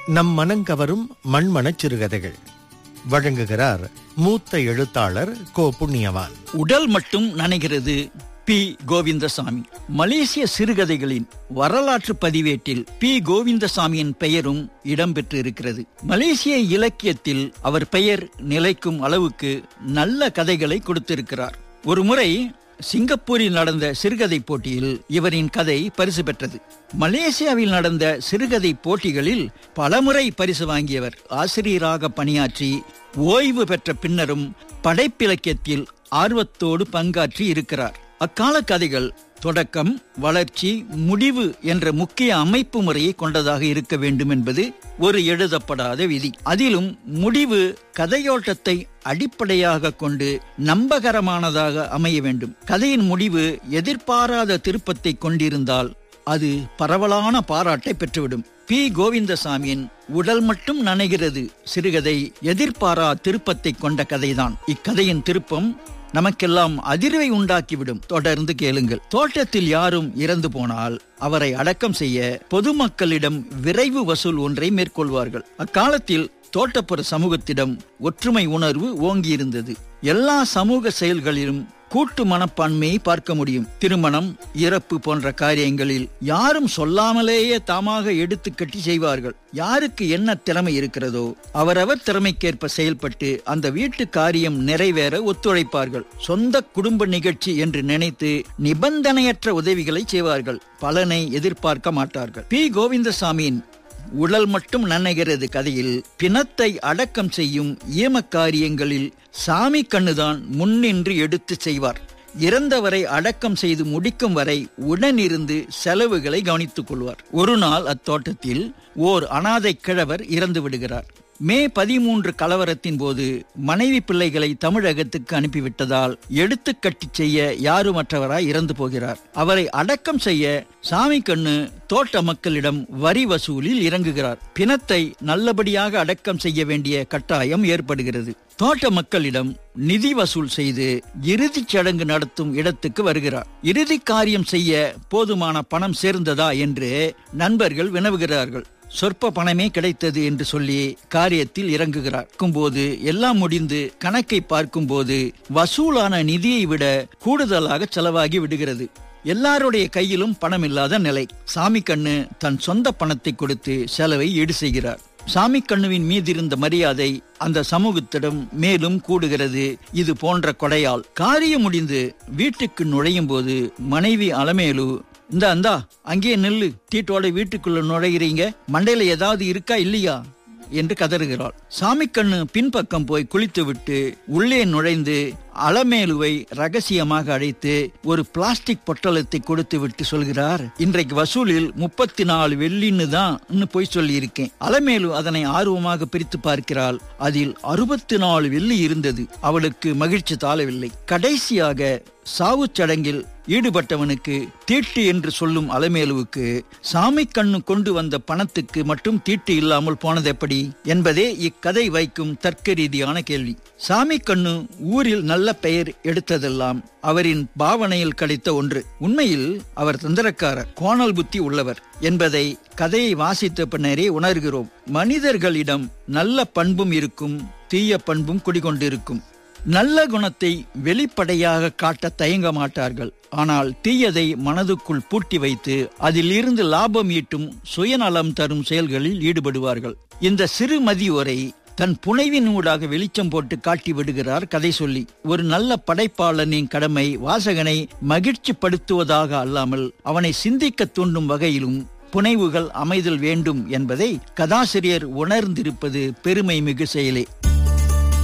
நம் மனங்கவரும் மண்மணச் சிறுகதைகள் வழங்குகிறார் மூத்த எழுத்தாளர் கோ புண்ணியவான் உடல் மட்டும் நனைகிறது பி கோவிந்தசாமி மலேசிய சிறுகதைகளின் வரலாற்று பதிவேட்டில் பி கோவிந்தசாமியின் பெயரும் இடம்பெற்று இருக்கிறது மலேசிய இலக்கியத்தில் அவர் பெயர் நிலைக்கும் அளவுக்கு நல்ல கதைகளை கொடுத்திருக்கிறார் ஒருமுறை சிங்கப்பூரில் நடந்த சிறுகதை போட்டியில் இவரின் கதை பரிசு பெற்றது மலேசியாவில் நடந்த சிறுகதை போட்டிகளில் பலமுறை பரிசு வாங்கியவர் ஆசிரியராக பணியாற்றி ஓய்வு பெற்ற பின்னரும் படைப்பிலக்கியத்தில் ஆர்வத்தோடு பங்காற்றி இருக்கிறார் அக்கால கதைகள் தொடக்கம் வளர்ச்சி முடிவு என்ற முக்கிய அமைப்பு முறையை கொண்டதாக இருக்க வேண்டும் என்பது ஒரு எழுதப்படாத விதி அதிலும் முடிவு கதையோட்டத்தை அடிப்படையாக கொண்டு நம்பகரமானதாக அமைய வேண்டும் கதையின் முடிவு எதிர்பாராத திருப்பத்தை கொண்டிருந்தால் அது பரவலான பாராட்டை பெற்றுவிடும் பி கோவிந்தசாமியின் உடல் மட்டும் நனைகிறது சிறுகதை எதிர்பாரா திருப்பத்தை கொண்ட கதைதான் இக்கதையின் திருப்பம் நமக்கெல்லாம் அதிர்வை உண்டாக்கிவிடும் தொடர்ந்து கேளுங்கள் தோட்டத்தில் யாரும் இறந்து போனால் அவரை அடக்கம் செய்ய பொதுமக்களிடம் விரைவு வசூல் ஒன்றை மேற்கொள்வார்கள் அக்காலத்தில் தோட்டப்புற சமூகத்திடம் ஒற்றுமை உணர்வு ஓங்கியிருந்தது எல்லா சமூக செயல்களிலும் கூட்டு மனப்பான்மையை பார்க்க முடியும் திருமணம் இறப்பு போன்ற காரியங்களில் யாரும் சொல்லாமலேயே தாமாக எடுத்து கட்டி செய்வார்கள் யாருக்கு என்ன திறமை இருக்கிறதோ அவரவர் திறமைக்கேற்ப செயல்பட்டு அந்த வீட்டு காரியம் நிறைவேற ஒத்துழைப்பார்கள் சொந்த குடும்ப நிகழ்ச்சி என்று நினைத்து நிபந்தனையற்ற உதவிகளை செய்வார்கள் பலனை எதிர்பார்க்க மாட்டார்கள் பி கோவிந்தசாமியின் உடல் மட்டும் நனைகிறது கதையில் பிணத்தை அடக்கம் செய்யும் ஈம காரியங்களில் சாமி கண்ணுதான் முன்னின்று எடுத்து செய்வார் இறந்தவரை அடக்கம் செய்து முடிக்கும் வரை உடனிருந்து செலவுகளை கவனித்துக் கொள்வார் ஒரு நாள் அத்தோட்டத்தில் ஓர் அனாதை கிழவர் இறந்து விடுகிறார் மே பதிமூன்று கலவரத்தின் போது மனைவி பிள்ளைகளை தமிழகத்துக்கு அனுப்பிவிட்டதால் எடுத்து கட்டி செய்ய யாருமற்றவராய் இறந்து போகிறார் அவரை அடக்கம் செய்ய சாமி கண்ணு தோட்ட மக்களிடம் வரி வசூலில் இறங்குகிறார் பிணத்தை நல்லபடியாக அடக்கம் செய்ய வேண்டிய கட்டாயம் ஏற்படுகிறது தோட்ட மக்களிடம் நிதி வசூல் செய்து இறுதிச் சடங்கு நடத்தும் இடத்துக்கு வருகிறார் இறுதி காரியம் செய்ய போதுமான பணம் சேர்ந்ததா என்று நண்பர்கள் வினவுகிறார்கள் சொற்ப பணமே கிடைத்தது என்று சொல்லி காரியத்தில் இறங்குகிறார் போது எல்லாம் முடிந்து கணக்கை பார்க்கும்போது வசூலான நிதியை விட கூடுதலாக செலவாகி விடுகிறது எல்லாருடைய கையிலும் பணம் இல்லாத நிலை சாமி கண்ணு தன் சொந்த பணத்தை கொடுத்து செலவை ஈடு செய்கிறார் சாமி கண்ணுவின் மீது இருந்த மரியாதை அந்த சமூகத்திடம் மேலும் கூடுகிறது இது போன்ற கொடையால் காரியம் முடிந்து வீட்டுக்கு நுழையும் போது மனைவி அலமேலு இந்த அந்தா அங்கேயே நெல்லு தீட்டோட வீட்டுக்குள்ள நுழைகிறீங்க மண்டையில ஏதாவது இருக்கா இல்லையா என்று கதறுகிறாள் சாமி கண்ணு பின்பக்கம் போய் குளித்துவிட்டு உள்ளே நுழைந்து அலமேலுவை ரகசியமாக அழைத்து ஒரு பிளாஸ்டிக் பொட்டலத்தை கொடுத்து விட்டு சொல்கிறார் இன்றைக்கு வசூலில் முப்பத்தி நாலு வெள்ளின்னு தான் போய் சொல்லி இருக்கேன் அலமேலு அதனை ஆர்வமாக பிரித்து பார்க்கிறாள் அதில் அறுபத்தி நாலு வெள்ளி இருந்தது அவளுக்கு மகிழ்ச்சி தாழவில்லை கடைசியாக சாவுச் சடங்கில் ஈடுபட்டவனுக்கு தீட்டு என்று சொல்லும் அலமேலுவுக்கு சாமி கண்ணு கொண்டு வந்த பணத்துக்கு மட்டும் தீட்டு இல்லாமல் போனது எப்படி என்பதே இக்கதை வைக்கும் தர்க்க ரீதியான கேள்வி சாமி கண்ணு ஊரில் நல்ல பெயர் எடுத்ததெல்லாம் அவரின் பாவனையில் கிடைத்த ஒன்று உண்மையில் அவர் தந்திரக்காரர் கோணல் புத்தி உள்ளவர் என்பதை கதையை வாசித்த பின்னரே உணர்கிறோம் மனிதர்களிடம் நல்ல பண்பும் இருக்கும் தீய பண்பும் குடிகொண்டிருக்கும் நல்ல குணத்தை வெளிப்படையாக காட்ட தயங்க மாட்டார்கள் ஆனால் தீயதை மனதுக்குள் பூட்டி வைத்து அதிலிருந்து லாபம் ஈட்டும் சுயநலம் தரும் செயல்களில் ஈடுபடுவார்கள் இந்த சிறு மதியோரை தன் புனைவின் ஊடாக வெளிச்சம் போட்டு காட்டி விடுகிறார் கதை சொல்லி ஒரு நல்ல படைப்பாளனின் கடமை வாசகனை மகிழ்ச்சி படுத்துவதாக அல்லாமல் அவனை சிந்திக்க தூண்டும் வகையிலும் புனைவுகள் அமைதல் வேண்டும் என்பதை கதாசிரியர் உணர்ந்திருப்பது பெருமை மிகு செயலே